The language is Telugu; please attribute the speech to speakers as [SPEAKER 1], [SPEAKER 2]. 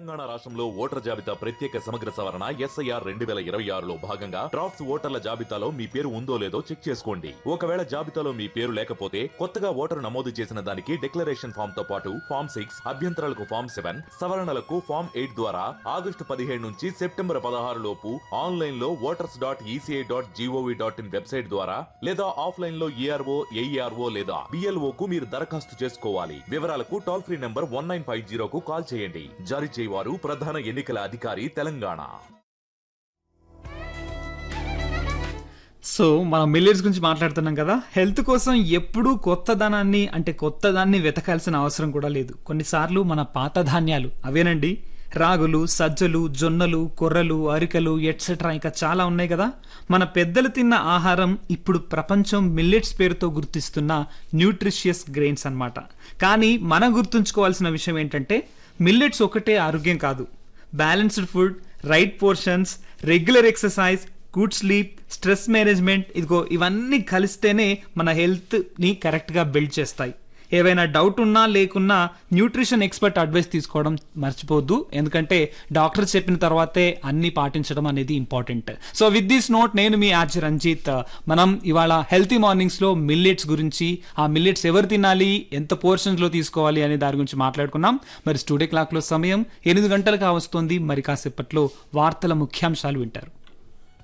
[SPEAKER 1] తెలంగాణ రాష్ట్రంలో ఓటర్ జాబితా ప్రత్యేక సమగ్ర సవరణ ఎస్ఐఆర్ రెండు వేల ఇరవై ఆరులో భాగంగా డ్రాఫ్ట్స్ ఓటర్ల జాబితాలో మీ పేరు ఉందో లేదో చెక్ చేసుకోండి ఒకవేళ జాబితాలో మీ పేరు లేకపోతే కొత్తగా ఓటరు నమోదు చేసిన దానికి డిక్లరేషన్ ఫామ్ తో పాటు ఫామ్ సిక్స్ అభ్యంతరాలకు ఫామ్ సెవెన్ సవరణలకు ఫామ్ ఎయిట్ ద్వారా ఆగస్టు పదిహేడు నుంచి సెప్టెంబర్ పదహారు లోపు ఆన్లైన్ లో voters dot ECI dot G O V dot in website ద్వారా లేదా ఆఫ్లైన్ లో ఈఆర్ఓ ఏఈఆర్ఓ లేదా బిఎల్ఓ కు మీరు దరఖాస్తు చేసుకోవాలి వివరాలకు toll free number one nine five జీరోకు కాల్ చేయండి జారీ చేయవారు ప్రధాన ఎన్నికల అధికారి తెలంగాణ
[SPEAKER 2] సో మనం మిల్లెట్స్ గురించి మాట్లాడుతున్నాం కదా హెల్త్ కోసం ఎప్పుడూ కొత్త ధనాన్ని అంటే కొత్త దాన్ని వెతకాల్సిన అవసరం కూడా లేదు కొన్నిసార్లు మన పాత ధాన్యాలు అవేనండి రాగులు సజ్జలు జొన్నలు కొర్రలు అరికలు ఎట్సెట్రా ఇంకా చాలా ఉన్నాయి కదా మన పెద్దలు తిన్న ఆహారం ఇప్పుడు ప్రపంచం మిల్లెట్స్ పేరుతో గుర్తిస్తున్న న్యూట్రిషియస్ గ్రెయిన్స్ అన్నమాట కానీ మనం గుర్తుంచుకోవాల్సిన విషయం ఏంటంటే మిల్లెట్స్ ఒకటే ఆరోగ్యం కాదు balanced food right portions regular exercise good sleep stress management ఇదిగో ఇవన్నీ కలిస్తేనే మన హెల్త్ని కరెక్ట్గా బిల్డ్ చేస్తాయి ఏవైనా డౌట్ ఉన్నా లేకున్నా న్యూట్రిషన్ ఎక్స్పర్ట్ అడ్వైస్ తీసుకోవడం మర్చిపోద్దు ఎందుకంటే డాక్టర్ చెప్పిన తర్వాతే అన్ని పాటించడం అనేది important so with this note నేను మీ ఆర్చి రంజిత్ మనం ఇవాళ హెల్తీ మార్నింగ్స్లో మిల్లెట్స్ గురించి ఆ మిల్లెట్స్ ఎవరు తినాలి ఎంత పోర్షన్స్లో తీసుకోవాలి అనే దాని గురించి మాట్లాడుకున్నాం మరి స్టూడియో క్లాక్లో సమయం ఎనిమిది గంటలకు వస్తుంది మరి కాసేపట్లో వార్తల ముఖ్యాంశాలు వింటారు